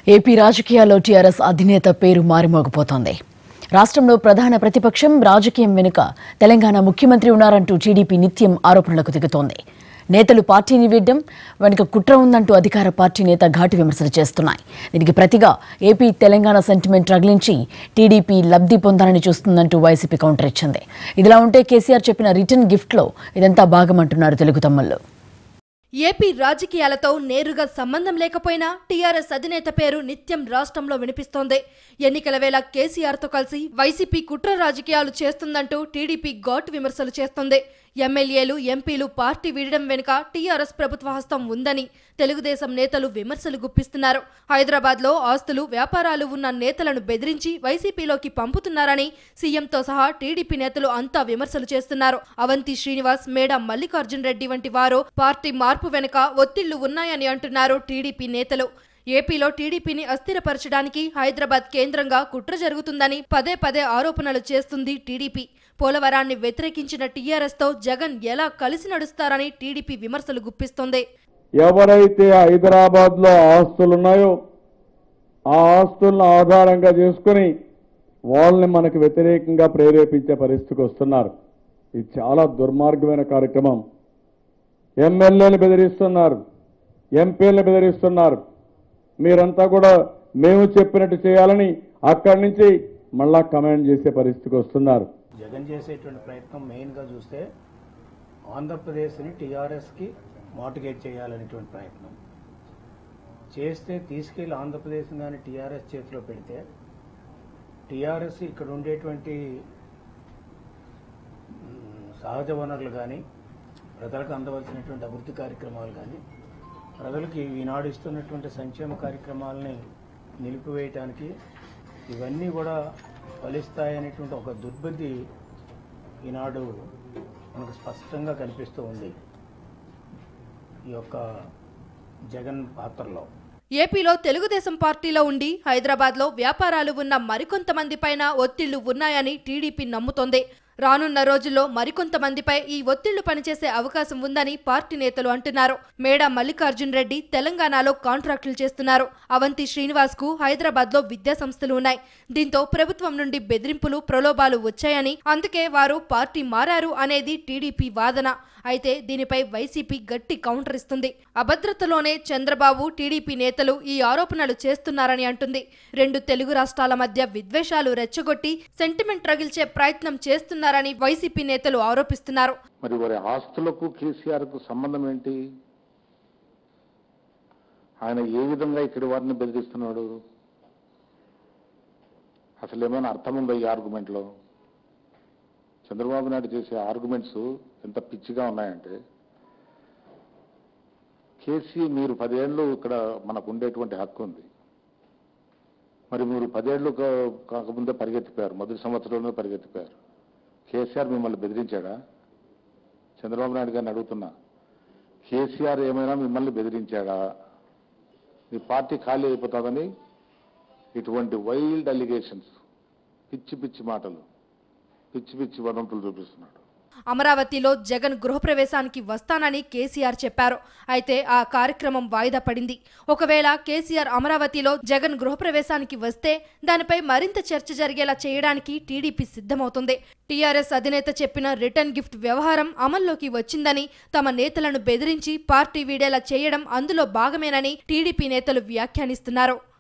AP రాజకీయాల్లో TRS అధినేత పేరు మారుమోగిపోతోంది రాష్ట్రంలో ప్రధాన ప్రతిపక్షం రాజకీయం వెనుక తెలంగాణ ముఖ్యమంత్రి ఉన్నారంటూ టీడీపీ నిత్యం ఆరోపణలకు దిగుతోంది నేతలు పార్టీని వీడ్డం వెనుక కుట్ర ఉందంటూ అధికార పార్టీ నేత ఘాటు విమర్శలు చేస్తున్నాయి దీనికి ప్రతిగా ఏపీ తెలంగాణ సెంటిమెంట్ రగిలించి టీడీపీ లబ్ధి పొందాలని చూస్తుందంటూ వైసీపీ కౌంటర్ ఇచ్చింది ఇదిలా ఉంటే కేసీఆర్ చెప్పిన రిటర్న్ గిఫ్ట్లో ఇదంతా భాగమంటున్నారు తెలుగు తమ్ముళ్ళు ఏపీ రాజకీయాలతో నేరుగా సంబంధం లేకపోయినా టీఆర్ఎస్ అధినేత పేరు నిత్యం రాష్ట్రంలో వినిపిస్తోంది ఎన్నికల వేళ కేసీఆర్తో కలిసి వైసీపీ కుట్ర రాజకీయాలు చేస్తుందంటూ టీడీపీ ఘాటు విమర్శలు చేస్తోంది ఎమ్మెల్యేలు ఎంపీలు పార్టీ వీడడం వెనుక టీఆర్ఎస్ ప్రభుత్వ హస్తం ఉందని తెలుగుదేశం నేతలు విమర్శలు గుప్పిస్తున్నారు హైదరాబాద్లో ఆస్తులు వ్యాపారాలు ఉన్న నేతలను బెదిరించి వైసీపీలోకి పంపుతున్నారని సీఎంతో సహా టీడీపీ నేతలు అంతా విమర్శలు చేస్తున్నారు అవంతి శ్రీనివాస్ మేడ మల్లికార్జున్ రెడ్డి వంటి వారు పార్టీ మార్పు వెనుక ఒత్తిళ్లు ఉన్నాయని అంటున్నారు టీడీపీ నేతలు ఏపీలో టీడీపీని అస్థిరపరచడానికి హైదరాబాద్ కేంద్రంగా కుట్ర జరుగుతుందని పదే పదే ఆరోపణలు చేస్తుంది టీడీపీ పోలవరాన్ని వ్యతిరేకించిన టీఆర్ఎస్ తో జగన్ ఎలా కలిసి నడుస్తారని టీడీపీ విమర్శలు గుప్పిస్తోంది ఎవరైతే హైదరాబాద్ లో ఆస్తులు ఉన్నాయో ఆ ఆస్తులను ఆధారంగా చేసుకుని వాళ్ళని మనకు వ్యతిరేకంగా ప్రేరేపించే పరిస్థితికి వస్తున్నారు ఇది చాలా దుర్మార్గమైన కార్యక్రమం ఎమ్మెల్యేలు బెదిరిస్తున్నారు ఎంపీలను బెదిరిస్తున్నారు మీరంతా కూడా మేము చెప్పినట్టు చేయాలని అక్కడి నుంచి మళ్ళా కమాండ్ చేసే పరిస్థితికి వస్తున్నారు జగన్ చేసేటువంటి ప్రయత్నం మెయిన్గా చూస్తే ఆంధ్రప్రదేశ్ని టీఆర్ఎస్కి మాటిగేట్ చేయాలనేటువంటి ప్రయత్నం చేస్తే తీసుకెళ్లి ఆంధ్రప్రదేశ్ కానీ టీఆర్ఎస్ చేతిలో పెడితే టీఆర్ఎస్ ఇక్కడ ఉండేటువంటి మ్, సహజ వనరులు కానీ ప్రజలకు అందవలసినటువంటి అభివృద్ధి కార్యక్రమాలు కానీ ప్రజలకు ఈనాడు ఇస్తున్నటువంటి సంక్షేమ కార్యక్రమాలని నిలిపివేయటానికి ఇవన్నీ కూడా ఫలిస్తాయనేటువంటి ఒక దుర్బుద్ధి ఈనాడు మనకు స్పష్టంగా కనిపిస్తూ ఉంది ఈ యొక్క జగన్ పాత్రలో ఏపీలో తెలుగుదేశం పార్టీలో ఉండి హైదరాబాద్లో వ్యాపారాలు ఉన్న మరికొంతమంది పైన ఒత్తిళ్లు ఉన్నాయని టీడీపీ నమ్ముతోంది రానున్న రోజుల్లో మరికొంతమందిపై ఈ ఒత్తిళ్లు పనిచేసే అవకాశం ఉందని పార్టీ నేతలు అంటున్నారు మేడ మల్లికార్జున్ రెడ్డి తెలంగాణలో కాంట్రాక్టులు చేస్తున్నారు అవంతి శ్రీనివాస్ కు హైదరాబాద్ లో విద్యా సంస్థలు ఉన్నాయి దీంతో ప్రభుత్వం నుండి బెదిరింపులు ప్రలోభాలు వచ్చాయని అందుకే వారు పార్టీ మారారు అనేది టీడీపీ వాదన అయితే దీనిపై వైసీపీ గట్టి కౌంటర్ ఇస్తుంది అభద్రతలోనే చంద్రబాబు టీడీపీ నేతలు ఈ ఆరోపణలు చేస్తున్నారని అంటుంది రెండు తెలుగు రాష్ట్రాల మధ్య విద్వేషాలు రెచ్చగొట్టి సెంటిమెంట్ రగిల్చే ప్రయత్నం చేస్తున్నారని వైసీపీ నేతలు ఆరోపిస్తున్నారు మరి వారి ఆస్తులకు కేసీఆర్కు సంబంధం ఏంటి ఆయన ఏ విధంగా ఇక్కడి వారిని బెదిరిస్తున్నాడు అసలు ఏమైనా అర్థం ఉందా ఈ ఆర్గ్యుమెంట్లో చంద్రబాబు నాయుడు చేసే ఆర్గ్యుమెంట్స్ ఎంత పిచ్చిగా ఉన్నాయంటే కేసీ మీరు పదేళ్ళు ఇక్కడ మనకు ఉండేటువంటి హక్కు ఉంది మరి మీరు పదేళ్ళు కా- కాకముందే పరిగెత్తిపోయారు మొదటి సంవత్సరంలో పరిగెత్తిపోయారు కేసీఆర్ మిమ్మల్ని బెదిరించాడా చంద్రబాబు నాయుడు గారిని అడుగుతున్నా కేసీఆర్ ఏమైనా మిమ్మల్ని బెదిరించాడా మీ పార్టీ ఖాళీ అయిపోతుందని ఇటువంటి వైల్డ్ అలిగేషన్స్ పిచ్చి పిచ్చి మాటలు పిచ్చి పిచ్చి వదంతులు చూపిస్తున్నాడు అమరావతిలో జగన్ గృహప్రవేశానికి వస్తానని కేసీఆర్ చెప్పారు అయితే ఆ కార్యక్రమం వాయిదా పడింది ఒకవేళ కేసీఆర్ అమరావతిలో జగన్ గృహప్రవేశానికి వస్తే దానిపై మరింత చర్చ జరిగేలా చేయడానికి టీడీపీ సిద్ధమవుతుంది టీఆర్ఎస్ అధినేత చెప్పిన రిటర్న్ గిఫ్ట్ వ్యవహారం అమల్లోకి వచ్చిందని తమ నేతలను బెదిరించి పార్టీ వీడేలా చేయడం అందులో భాగమేనని టీడీపీ నేతలు వ్యాఖ్యానిస్తున్నారు